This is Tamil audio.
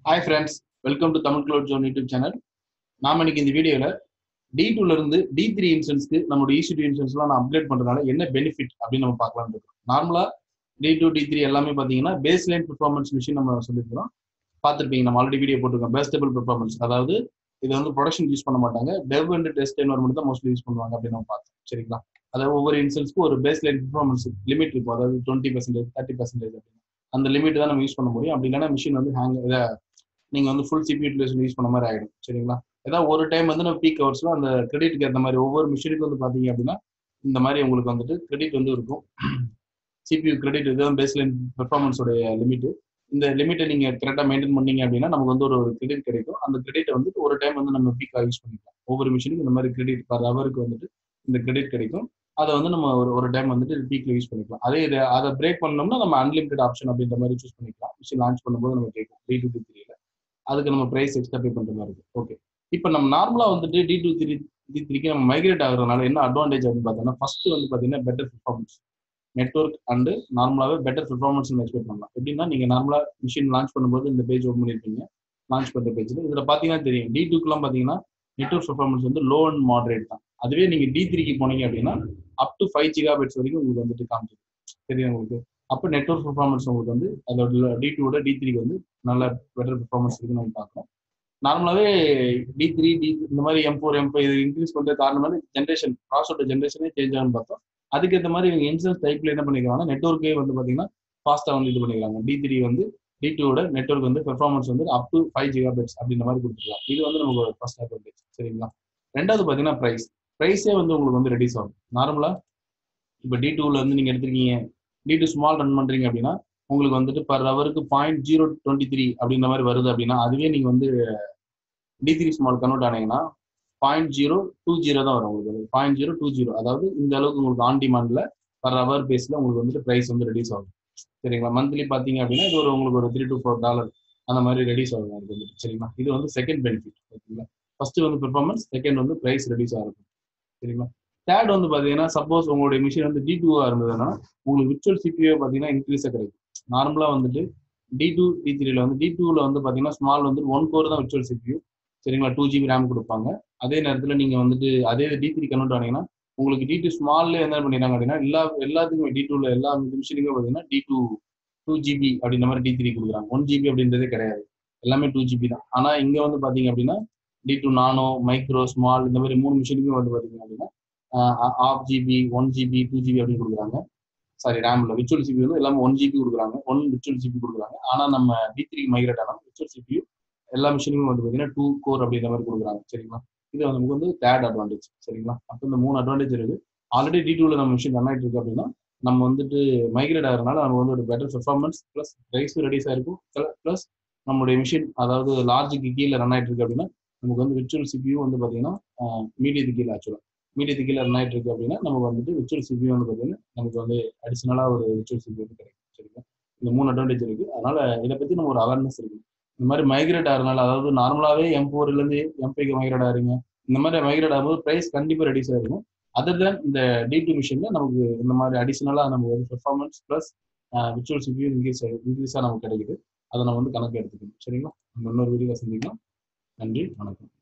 hi friends welcome to Tamil cloud zone YouTube channel நாம இன்னைக்கு இந்த வீடியோவில் டி டூல இருந்து டி த்ரீ இன்சூரன்ஸ்க்கு நம்மளோட ஈசி டூ இன்சூரன்ஸ்லாம் நான் அப்கிரேட் பண்றதுனால என்ன பெனிஃபிட் அப்படின்னு நம்ம பார்க்கலாம்னு இருக்கோம் நார்மலா டி டூ டி த்ரீ எல்லாமே பார்த்தீங்கன்னா பேஸ் லைன் பெர்ஃபார்மன்ஸ் மிஷின் நம்ம சொல்லியிருக்கிறோம் பார்த்துருப்பீங்க நம்ம ஆல்ரெடி வீடியோ போட்டிருக்கோம் பேஸ்டபிள் பெர்ஃபார்மன்ஸ் அதாவது இது வந்து ப்ரொடக்ஷன் யூஸ் பண்ண மாட்டாங்க டெவ் அண்ட் டெஸ்ட் என்வரன்மெண்ட் தான் மோஸ்ட்லி யூஸ் பண்ணுவாங்க அப்படின்னு நம்ம பார்த்தோம் சரிங்களா அதாவது ஒவ்வொரு இன்சூரன்ஸ்க்கு ஒரு பேஸ் லைன் பெர்ஃபார்மன்ஸ் லிமிட் இருக்கும் அதாவது டுவெண்ட்டி பர்சன்டேஜ் தேர்ட்டி பர்சன்டேஜ் அப்படின்னு அந்த லிமிட் தான் நம்ம யூஸ் பண்ண முடியும் அப்படி இல்லைன்னா மிஷின் வந்து ஹேங் இதை நீங்க வந்து ஃபுல் சிபி யூட்டிலைசேஷன் யூஸ் பண்ண மாதிரி ஆயிடும் சரிங்களா ஏதாவது ஒரு டைம் வந்து நம்ம பீக் ஹவர்ஸ்ல அந்த கிரெடிட்க்கு ஏற்ற மாதிரி ஒவ்வொரு மிஷினுக்கு வந்து பாத்தீங்க அப்படின்னா இந்த மாதிரி உங்களுக்கு வந்துட்டு கிரெடிட் வந்து இருக்கும் சிபியூ கிரெடிட் இதுதான் பேஸ் லைன் பெர்ஃபார்மன்ஸோடைய லிமிட் இந்த லிமிட்டை நீங்க கரெக்டாக மெயின்டைன் பண்ணீங்க அப்படின்னா நமக்கு வந்து ஒரு கிரெடிட் கிடைக்கும் அந்த கிரெடிட்டை வந்து ஒரு டைம் வந்து நம்ம பீக்காக யூஸ் பண்ணிக்கலாம் ஒவ்வொரு மிஷினுக்கு இந்த மாதிரி கிரெடிட் பர் ஹவருக்கு வந்துட்டு இந்த கிரெடிட் கிடைக்கும் அதை வந்து நம்ம ஒரு ஒரு டைம் வந்துட்டு பீக்ல யூஸ் பண்ணிக்கலாம் அதே இது அதை பிரேக் பண்ணோம்னா நம்ம அன்லிமிடெட் ஆப்ஷன் அப்படின்ற மாதிரி சூஸ் பண்ணிக்கலாம் மிஷின் லான்ச் பண்ணும்போது நம்ம கேட்கும் டி டூ டி த்ரீல அதுக்கு நம்ம ப்ரைஸ் எக்ஸ்ட்ரா பே பண்ணுற மாதிரி இருக்கு ஓகே இப்போ நம்ம நார்மலாக வந்துட்டு டி டூ த்ரீ டி த்ரீக்கு நம்ம மைக்ரேட் ஆகுறதுனால என்ன அட்வான்டேஜ் அப்படின்னு பார்த்தோம்னா ஃபர்ஸ்ட் வந்து பார்த்தீங்கன்னா பெட்டர் பெர்ஃபார்மன்ஸ் நெட்ஒர்க் அண்டு நார்மலாகவே பெட்டர் பெர்ஃபார்மன்ஸ் நம்ம எக்ஸ்பெக்ட் பண்ணலாம் எப்படின்னா நீங்கள் நார்மலாக மிஷின் லான்ச் பண்ணும்போது இந்த பேஜ் ஓப்பன் பண்ணியிருப்பீங்க லான்ச் பண்ணுற பேஜில் இதில் பார்த்தீங்கன்னா தெரியும் டி டூக்குலாம் பார்த்தீங்கன்னா நெட்ஒர்க் பெர்ஃபார்மன்ஸ் வந்து லோ அண்ட் மாடரேட் தான் அதுவே நீங்கள் டி த்ரீக்கு போனீங்க அப்படின்னா up to five gigabits வரைக்கும் உங்களுக்கு வந்துட்டு காமிச்சிடும் தெரியும் உங்களுக்கு அப்போ நெட்ஒர்க் பெர்ஃபார்மன்ஸ் உங்களுக்கு வந்து அதோட டி டூட டி த்ரீக்கு வந்து நல்ல பெட்டர் பெர்ஃபார்மன்ஸ் இருக்குன்னு நம்ம பார்க்கணும் நார்மலாகவே டி த்ரீ டி இந்த மாதிரி எம் ஃபோர் எம் ஃபைவ் இது இன்க்ரீஸ் பண்ணுற காரணம் ஜென்ரேஷன் ப்ராசோட ஜென்ரேஷனே சேஞ்ச் ஆகும்னு பார்த்தோம் அதுக்கேற்ற மாதிரி இவங்க இன்சூரன்ஸ் டைப்ல என்ன பண்ணிக்கிறாங்கன்னா நெட்ஒர்க்கே வந்து பார்த்தீங்கன்னா ஃபாஸ்ட்டாக வந்து இது பண்ணிக்கிறாங்க டி த்ரீ வந்து டி டூட நெட்ஒர்க் வந்து பெர்ஃபார்மன்ஸ் வந்து up to five gigabits அப்படின்ற மாதிரி கொடுத்துருக்காங்க இது வந்து நமக்கு ஒரு ஃபர்ஸ்ட் அட்வான்டேஜ் சரிங்களா ரெண்டாவது பார்த்தீங்கன்னா ப்ரைஸ் ப்ரைஸே வந்து உங்களுக்கு வந்து ரெடியூஸ் ஆகும் நார்மலாக இப்போ டி டூவில் வந்து நீங்கள் எடுத்துருக்கீங்க டி டூ ஸ்மால் ரன் பண்ணுறீங்க அப்படின்னா உங்களுக்கு வந்துட்டு பர் ஹவருக்கு பாயிண்ட் ஜீரோ டுவெண்ட்டி த்ரீ அப்படின்ற மாதிரி வருது அப்படின்னா அதுவே நீங்கள் வந்து டி த்ரீ ஸ்மால் கன்வெர்ட் ஆனீங்கன்னா பாயிண்ட் ஜீரோ டூ ஜீரோ தான் வரும் உங்களுக்கு பாயிண்ட் ஜீரோ டூ ஜீரோ அதாவது இந்த அளவுக்கு உங்களுக்கு ஆன் டிமாண்டில் பர் ஹவர் பேஸில் உங்களுக்கு வந்துட்டு ப்ரைஸ் வந்து ரெடியூஸ் ஆகும் சரிங்களா மந்த்லி பார்த்தீங்க அப்படின்னா இது ஒரு உங்களுக்கு ஒரு த்ரீ டு ஃபோர் டாலர் அந்த மாதிரி ரெடியூஸ் ஆகும் அதுக்கு வந்துட்டு சரிங்களா இது வந்து செகண்ட் பெனிஃபிட் ஓகேங்களா ஃபர்ஸ்ட் வந்து பெர்ஃபார்மன்ஸ் செகண்ட் வந்து ப்ரைஸ் ரெடியூஸ் ஆகும் சரிங்களா தேர்ட் வந்து பார்த்தீங்கன்னா சப்போஸ் உங்களுடைய மிஷின் வந்து டி டூவாக இருந்ததுன்னா உங்களுக்கு விர்ச்சுவல் சிபிஓ பார்த்தீங்கன்னா இன்க்ரீஸாக கிடைக்கும் நார்மலாக வந்துட்டு டி டூ டி த்ரீல வந்து டி டூவில் வந்து பார்த்தீங்கன்னா ஸ்மால் வந்து ஒன் கோர் தான் விர்ச்சுவல் சிபியூ சரிங்களா டூ ஜிபி ரேம் கொடுப்பாங்க அதே நேரத்தில் நீங்கள் வந்துட்டு அதே டி த்ரீ கன்வெர்ட் ஆனீங்கன்னா உங்களுக்கு டி டூ ஸ்மால்ல என்ன பண்ணிடுறாங்க அப்படின்னா எல்லா எல்லாத்துக்குமே டி டூவில் எல்லா மிஷினுக்குமே பார்த்தீங்கன்னா டி டூ டூ ஜிபி அப்படின்ற மாதிரி டி த்ரீ கொடுக்குறாங்க ஒன் ஜிபி அப்படின்றதே கிடையாது எல்லாமே டூ ஜிபி தான் ஆனால் இங்கே வந்து பார்த்தீங்க அப்படின்னா T two nano micro small இந்த மாதிரி மூணு மிஷினுக்குமே வந்து பார்த்தீங்க அப்படின்னா half GB one GB two GB அப்படின்னு கொடுக்குறாங்க சாரி ரேம்ல விர்ச்சுவல் சிபி வந்து எல்லாமே ஒன் ஜிபி கொடுக்குறாங்க ஒன் விர்ச்சுவல் சிபி கொடுக்குறாங்க ஆனால் நம்ம டி த்ரீ மைக்ரேட் ஆனால் விர்ச்சுவல் சிபியூ எல்லா மிஷினுக்கும் வந்து பார்த்தீங்கன்னா டூ கோர் அப்படின்ற மாதிரி கொடுக்குறாங்க சரிங்களா இது நமக்கு வந்து தேர்ட் அட்வான்டேஜ் சரிங்களா அப்போ இந்த மூணு அட்வான்டேஜ் இருக்கு ஆல்ரெடி டி டூவில் நம்ம மிஷின் ரன் ஆகிட்டு இருக்கு அப்படின்னா நம்ம வந்துட்டு மைக்ரேட் ஆகிறதுனால நமக்கு வந்து ஒரு பெட்டர் பெர்ஃபார்மன்ஸ் ப்ளஸ் ப்ரைஸும் ரெடியூஸ் ஆயிருக்கும் ப்ளஸ் நம்மளுடைய மிஷின் அதாவது லார்ஜுக்கு கீழே ரன் ஆகிட்டு இருக்கு அப்படின்னா நமக்கு வந்து விர்ச்சுவல் சிபியூ வந்து பார்த்தீங்கன்னா மீடியத்துக்கு கீழே ஆக்சுவலாக மீடியத்துக்கு கீழே ரன் ஆகிட்டு இருக்கு அப்படின்னா நமக்கு வந்துட்டு விர்ச்சுவல் சிபியூ வந்து பார்த்தீங்கன்னா நமக்கு வந்து அடிஷனலாக ஒரு விர்ச்சுவல் சிபியூ வந்து கிடைக்கும் சரிங்களா இந்த மூணு அட்வான்டேஜ் இருக்கு அதனால இதை பற்றி நம்ம ஒரு அவேர்னஸ் இருக்கு இந்த மாதிரி மைக்ரேட் ஆகிறதுனால அதாவது நார்மலாகவே எம் ஃபோர்லேருந்து எம்பிக்கு மைக்ரேட் ஆகிறீங்க இந்த மாதிரி மைக்ரேட் ஆகும்போது ப்ரைஸ் கண்டிப்பாக ரெடியூஸ் ஆகிருக்கும் அதர் தென் இந்த டி டூ மிஷினில் நமக்கு இந்த மாதிரி அடிஷனலாக நம்ம ஒரு performance plus virtual CPU increase இன்க்ரீஸாக நமக்கு கிடைக்குது அதை நம்ம வந்து கணக்கு எடுத்துக்கணும் சரிங்களா நம்ம இன்னொரு வீடியோ சந்திக்கலாம் நன்றி வணக்கம்